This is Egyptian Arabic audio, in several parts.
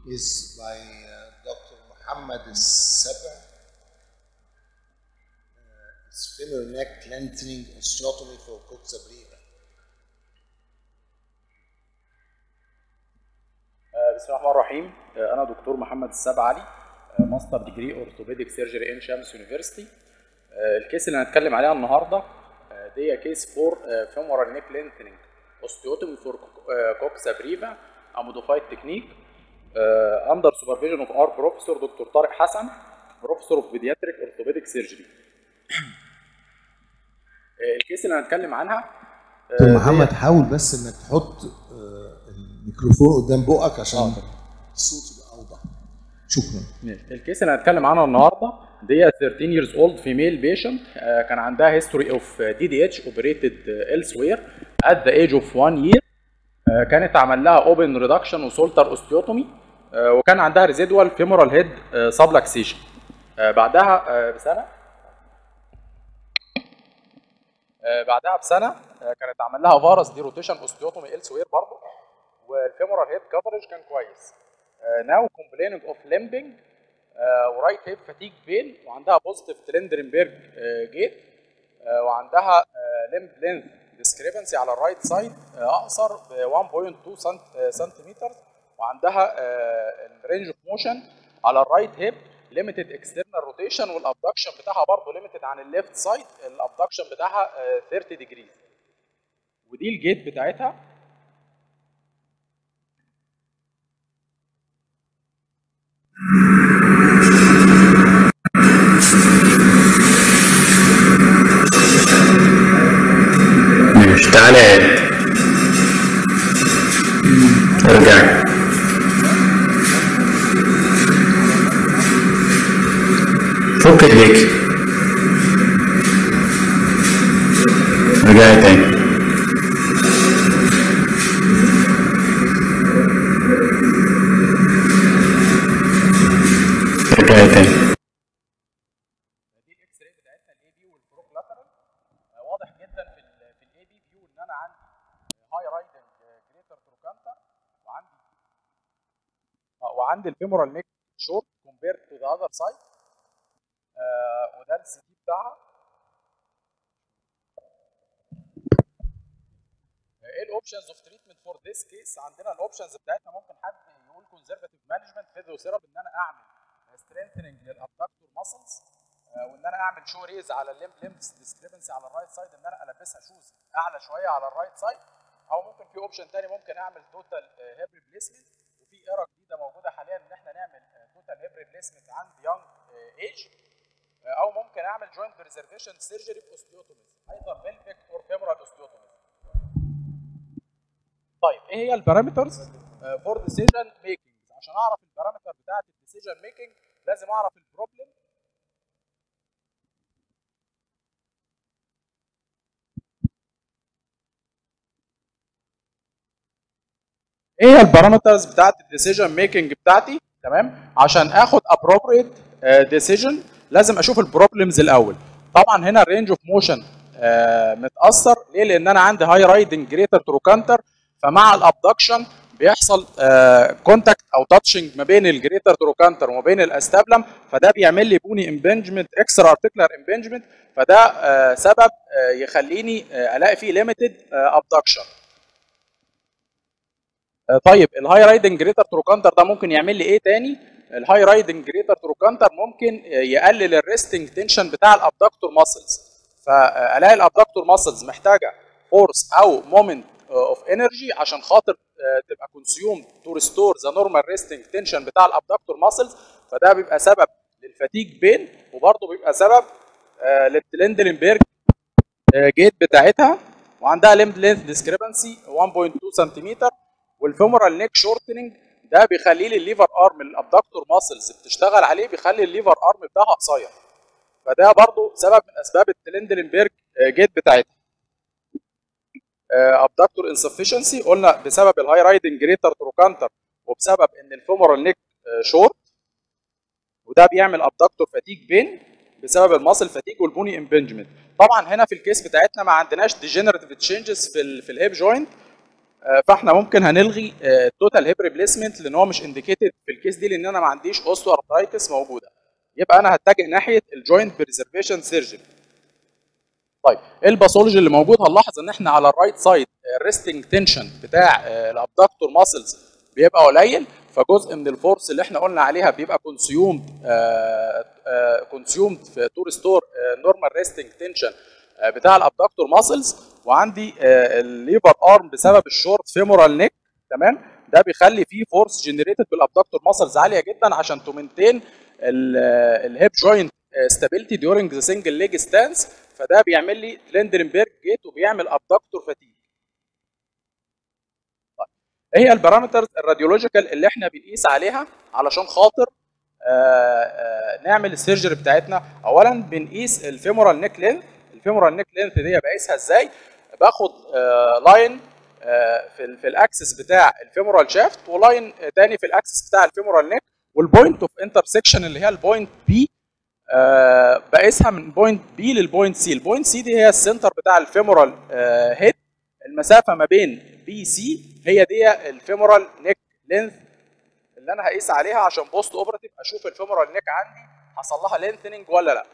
is by uh, Dr. Muhammad Saba. Uh, it's femur neck lengthening osteotomy for Coxa Breva. آه، بسم الله الرحمن الرحيم آه، انا دكتور محمد السبع علي آه، ماستر ديجري اورثوبيديك سيرجري ان شامس يونيفرستي آه، الكيس اللي هنتكلم عليها النهارده آه، دي كيس فور فيمورال نيك لينثنينج اوستيوتومي فور كوكسا بريفا ا موديفايد تكنيك اندر سوبرفيجن اوف اور بروفيسور دكتور طارق حسن بروفيسور اوف بيدياتريك اورثوبيديك سيرجري الكيس اللي هنتكلم عنها آه، دكتور دي- محمد حاول بس انك تحط آه، الميكروفون قدام بقك عشان آه، طبعا. الصوت يبقى اوضح شكرا ماشي. الكيس اللي هنتكلم عنها النهارده دي 13 years old female patient آه، كان عندها history of DDH operated uh, elsewhere at the age of one year آه، كانت عمل لها open reduction وسولتر osteotomy آه، وكان عندها residual femoral head آه، subluxation آه، بعدها آه، بسنه آه، بعدها بسنه آه، كانت عمل لها فارس دي روتيشن اوستيوتومي elsewhere برضه والفيمورال هيد كفرج كان كويس ناو كومبليننج اوف ليمبنج ورايت هيب فاتيج بين وعندها بوزيتيف ترندرنبرج جيت وعندها ليمب لينث ديسكريبنسي على الرايت سايد اقصر ب 1.2 سنتيمتر وعندها الرينج اوف موشن على الرايت هيب ليميتد اكسترنال روتيشن والابدكشن بتاعها برضه ليميتد عن الليفت سايد الابدكشن بتاعها آه، 30 ديجريز ودي الجيت بتاعتها ماشي تعالى عد ارجع فك ايديك ارجعي تاني ارجعي تاني دي الاكس راي بتاعتنا الاي بي والبروك لاترال واضح جدا في ال في الاي بي فيو ان انا عندي هاي رايدنج جريتر تروكانتر وعندي آه، وعندي الفيمورال نيك شورت كومبيرد تو ذا اذر سايد وده السي تي بتاعها ايه الاوبشنز اوف تريتمنت فور ذيس كيس عندنا الاوبشنز بتاعتنا ممكن حد يقول كونزرفاتيف مانجمنت فيزيوثيرابي ان انا اعمل سترينثنج للابدكتور ماسلز وان انا اعمل شو ريز على الليمب ليمب ديسكريبنسي على الرايت سايد ان انا البسها شوز اعلى شويه على الرايت سايد او ممكن في اوبشن تاني ممكن اعمل توتال هيب ريبليسمنت وفي ايرا جديده موجوده حاليا ان احنا نعمل توتال هيب ريبليسمنت عند يونج ايج او ممكن اعمل جوينت بريزرفيشن سيرجري باوستيوتوميز ايضا بلفيك اور فيمورال اوستيوتوميز طيب ايه هي البارامترز فور ديسيجن ميكنج عشان اعرف البارامتر بتاعت الديسيجن ميكنج لازم اعرف البروبلم ايه هي البارامترز بتاعت الديسيجن ميكنج بتاعتي تمام عشان اخد ابروبريت ديسيجن لازم اشوف البروبلمز الاول طبعا هنا الرينج اوف موشن متاثر ليه لان انا عندي هاي رايدنج جريتر تروكانتر فمع الابدكشن بيحصل كونتاكت او تاتشنج ما بين الجريتر تروكانتر وما بين الاستابلم فده بيعمل لي بوني امبنجمنت اكسترا ارتكلر امبنجمنت فده آه، سبب آه، يخليني آه، الاقي فيه ليميتد ابدكشن آه، طيب الهاي رايدنج جريتر تروكانتر ده ممكن يعمل لي ايه تاني؟ الهاي رايدنج جريتر تروكانتر ممكن آه، يقلل الريستنج تنشن بتاع الابدكتور ماسلز فالاقي الابدكتور ماسلز محتاجه فورس او مومنت اوف انرجي عشان خاطر آه، تبقى كونسيوم تو ريستور ذا نورمال ريستنج تنشن بتاع الابدكتور ماسلز فده بيبقى سبب للفاتيج بين وبرضه بيبقى سبب آه، للتلندلنبرج جيت بتاعتها وعندها ليمب لينث ديسكريبنسي 1.2 سنتيمتر والفيمورال نيك شورتنج ده بيخلي لي الليفر ارم الابدكتور ماسلز بتشتغل عليه بيخلي الليفر ارم بتاعها قصير فده برضو سبب من اسباب التلندلنبرج جيت بتاعتها ابدكتور انسفشنسي قلنا بسبب الهاي رايدنج جريتر تروكانتر وبسبب ان الفيمورال نيك شورت وده بيعمل ابدكتور فاتيج بين بسبب الماسل فاتيج والبوني امبنجمنت طبعا هنا في الكيس بتاعتنا ما عندناش ديجنراتيف تشينجز في ال في الهيب جوينت آه، فاحنا ممكن هنلغي التوتال هيب ريبليسمنت لان هو مش انديكيتد في الكيس دي لان انا ما عنديش اوستو ارثرايتس موجوده يبقى انا هتجه ناحيه الجوينت بريزرفيشن سيرجري طيب ايه الباثولوجي اللي موجود هنلاحظ ان احنا على الرايت سايد الريستنج تنشن بتاع الابدكتور ماسلز بيبقى قليل فجزء من الفورس اللي احنا قلنا عليها بيبقى كونسيومد كونسيومد في تو ريستور نورمال ريستنج تنشن بتاع الابدكتور ماسلز وعندي الليفر ارم بسبب الشورت فيمورال نيك تمام ده بيخلي فيه فورس جنريتد بالابدكتور ماسلز عاليه جدا عشان تومنتين الهيب جوينت ستابيليتي ديورنج ذا سنجل ليج ستانس فده بيعمل لي ليندرنبرج جيت وبيعمل ابدكتور فاتيج ايه هي البارامترز الراديولوجيكال اللي احنا بنقيس عليها علشان خاطر آآ آآ نعمل السيرجري بتاعتنا اولا بنقيس الفيمورال نيك لينث الفيمورال نيك لينث دي بقيسها ازاي باخد لاين في في الاكسس بتاع الفيمورال شافت ولاين تاني في الاكسس بتاع الفيمورال نيك والبوينت اوف انترسكشن اللي هي البوينت بي بقيسها من بوينت بي للبوينت سي البوينت سي دي هي السنتر بتاع الفيمورال هيد المسافه ما بين بي سي هي دي الفيمورال نيك لينث اللي انا هقيس عليها عشان بوست اوبراتيف اشوف الفيمورال نيك عندي حصل لها لينثنينج ولا لا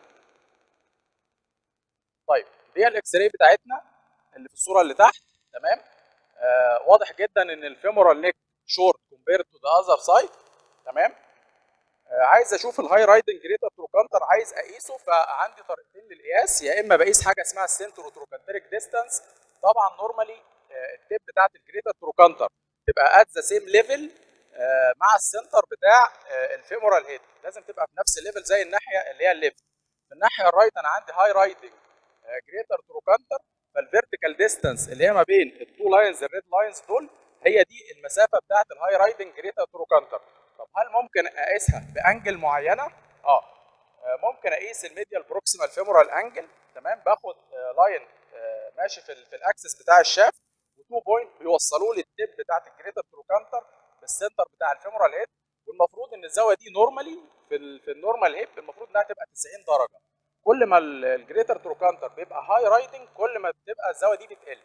طيب دي الاكس راي بتاعتنا اللي في الصوره اللي تحت تمام آه واضح جدا ان الفيمورال نيك شورت كومبيرد تو ذا اذر سايد تمام آه عايز اشوف الهاي رايدنج جريتر تروكانتر عايز اقيسه فعندي طريقتين للقياس يا اما بقيس حاجه اسمها السنترو تروكانتريك ديستانس طبعا نورمالي التيب بتاعت الجريتر تروكانتر تبقى ات ذا سيم ليفل مع السنتر بتاع الفيمورال هيد لازم تبقى في نفس الليفل زي الناحيه اللي هي الليفت في الناحيه الرايت انا عندي هاي رايدنج جريتر تروكانتر فالفيرتيكال ديستانس اللي هي ما بين التو لاينز الريد لاينز دول هي دي المسافه بتاعت الهاي رايدنج جريتر تروكانتر طب هل ممكن اقيسها بانجل معينه اه ممكن اقيس الميديال بروكسيمال فيمورال انجل تمام باخد لاين ماشي في, في الاكسس بتاع الشافت وتو بوينت بيوصلوه للتيب بتاعت الجريتر تروكانتر بالسنتر بتاع الفيمورال هيد والمفروض ان الزاويه دي نورمالي في ال في النورمال هيب المفروض انها تبقى 90 درجه كل ما الجريتر تروكانتر بيبقى هاي رايدنج كل ما بتبقى الزاويه دي بتقل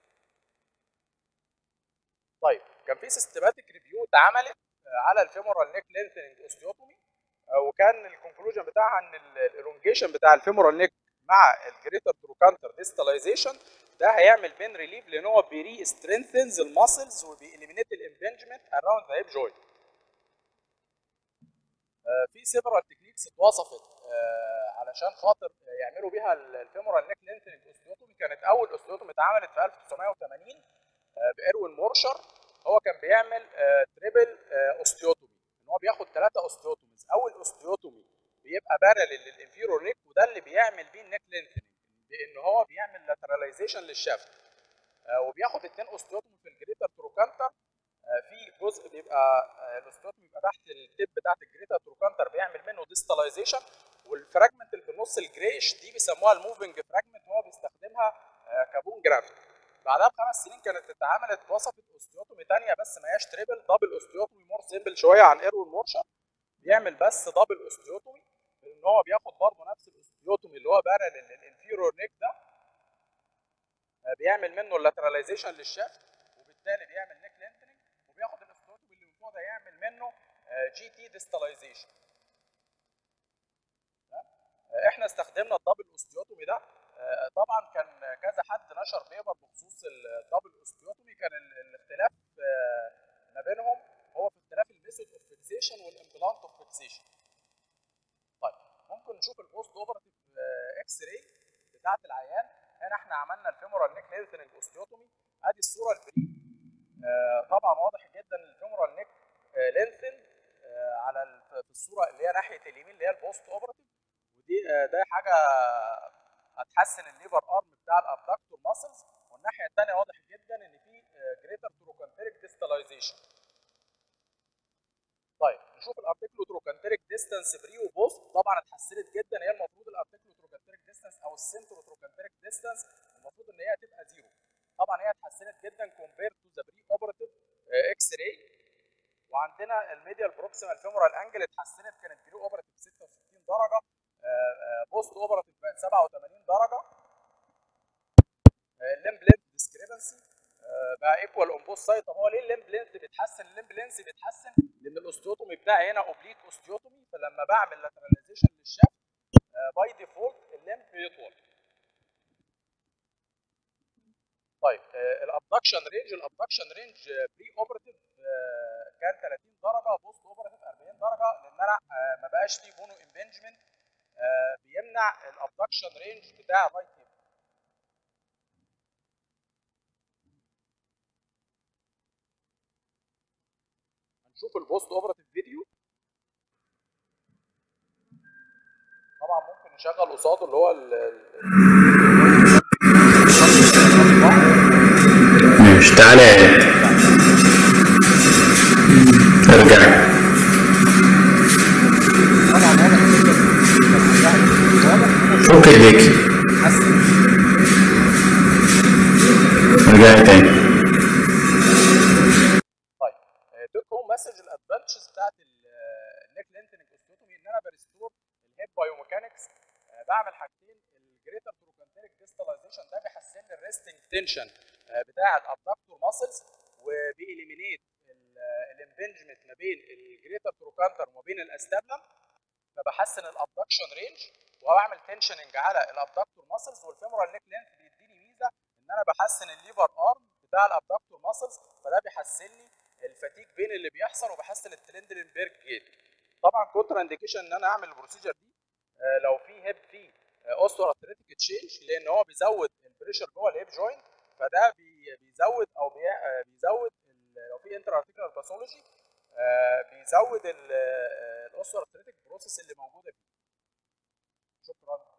طيب كان في سيستماتيك ريفيو اتعملت على الفيمورال نيك لينثنج اوستيوتومي وكان الكونكلوجن بتاعها ان الالونجيشن بتاع الفيمورال نيك مع الجريتر تروكانتر ديستاليزيشن ده هيعمل بين ريليف لان هو بيري سترينثنز الماسلز وبيليمينيت الامبنجمنت اراوند ذا هيب جوينت في سيفرال تكنيكس اتوصفت علشان خاطر يعملوا بيها الفيمورال نيك لينثنج اوستيوتومي كانت اول اوستيوتومي اتعملت في 1980 بايروين مورشر هو كان بيعمل تريبل اوستيوتومي ان هو بياخد ثلاثه اوستيوتوميز اول اوستيوتومي بيبقى بارل للانفيرور نيك وده اللي بيعمل بيه النيك لينثنج لان هو بيعمل لاتراليزيشن للشافت وبياخد اثنين اوستيوتومي في الجريتر تروكانتر في جزء بيبقى الاوستيوتومي بيبقى تحت التيب بتاعت الجريتر تروكانتر بيعمل منه ديستاليزيشن والفراجمنت اللي في النص الجريش دي بيسموها الموفنج فراجمنت هو بيستخدمها كابون جرافت بعدها بخمس سنين كانت اتعملت وصفت اوستيوتومي ثانيه بس ما هياش تريبل دبل اوستيوتومي مور سيمبل شويه عن ايروين مورشر بيعمل بس دبل اوستيوتومي ان هو بياخد برضه نفس الاوستيوتومي اللي هو بارل الانفيرور نيك ده بيعمل منه اللاتراليزيشن للشافت وبالتالي بيعمل نيك لينتنج وبياخد الاوستيوتومي اللي من فوق ده يعمل منه جي تي ديستاليزيشن احنا استخدمنا الدبل اوستيوتومي ده طبعا كان كذا حد نشر بيبر بخصوص الدبل اوستيوتومي كان الاختلاف ما بينهم هو في اختلاف الميثود اوف فيكسيشن والامبلانت اوف فيكسيشن طيب ممكن نشوف البوست اوبراتيف اكس راي بتاعت العيان هنا احنا عملنا الفيمورال نيك لينثنج اوستيوتومي ادي الصوره الفري طبعا واضح جدا الفيمورال نيك لينثن على في الصوره اللي هي ناحيه اليمين اللي هي البوست اوبراتيف ودي ده حاجه هتحسن الليفر ارم بتاع الابدكتور ماسلز والناحيه الثانيه واضح جدا ان في جريتر تروكانتريك ديستاليزيشن طيب نشوف الارتيكلو تروكانتريك ديستانس بري وبوست طبعا اتحسنت جدا هي المفروض الارتيكلو تروكانتريك ديستانس او السنترو تروكانتريك ديستانس المفروض ان هي تبقى زيرو طبعا هي اتحسنت جدا كومبير تو ذا بري اوبراتيف اكس راي وعندنا الميديال بروكسيمال فيمورال انجل اتحسنت كانت بري اوبراتيف 66 درجه بوست اوبراتيف بقت 87 درجه الليمب لينث ديسكريبنسي بقى ايكوال اون بوث سايد طب هو ليه الليمب لينث بيتحسن الليمب لينث بيتحسن لان الاوستيوتومي بتاعي هنا اوبليك اوستيوتومي فلما بعمل لاتراليزيشن للشافت باي ديفولت الليمب بيطول طيب الابدكشن رينج الابدكشن رينج بري اوبرتيف كان 30 درجه بوست اوبرتيف 40 درجه لان انا آه، ما بقاش فيه بونو امبنجمنت بيمنع الابدكشن رينج بتاع الرايت هيب هنشوف البوست اوبرتيف فيديو طبعا ممكن نشغل قصاده اللي هو ال- ال- ماشي تعالى يا اياد ارجع فك ايديك ارجع تاني طيب تيك هوم مسج الادفانتجز بتاعت النيك لينتنج اوستيوتومي ان انا بريستور الهيب بايوميكانكس بعمل حاجتين الجريتر تروكانتريك ديستاليزيشن ده بيحسن لي الريستنج تنشن بتاع الابدكتور ماسلز وبيليمينيت الامبنجمنت ما بين الجريتر تروكانتر وما بين الاستابلم فبحسن الابدكشن رينج وبعمل تنشننج على الابدكتور ماسلز والفيمورال نيك لينث بيديني ميزه ان انا بحسن الليفر ارم بتاع الابدكتور ماسلز فده بيحسن لي الفتيك بين اللي بيحصل وبحسن التلندرنبرج جيت طبعا كونترا انديكيشن ان انا اعمل البروسيجر دي آه، لو في هيب فيه اوستر ارتريتيك تشينج لان هو بيزود البريشر جوه الهيب جوينت فده بي- بيزود او بي- آه، بيزود ال- لو في انتر ارتيكولار باثولوجي بيزود الاوستر ارتريتيك بروسيس اللي موجوده فيه شكرا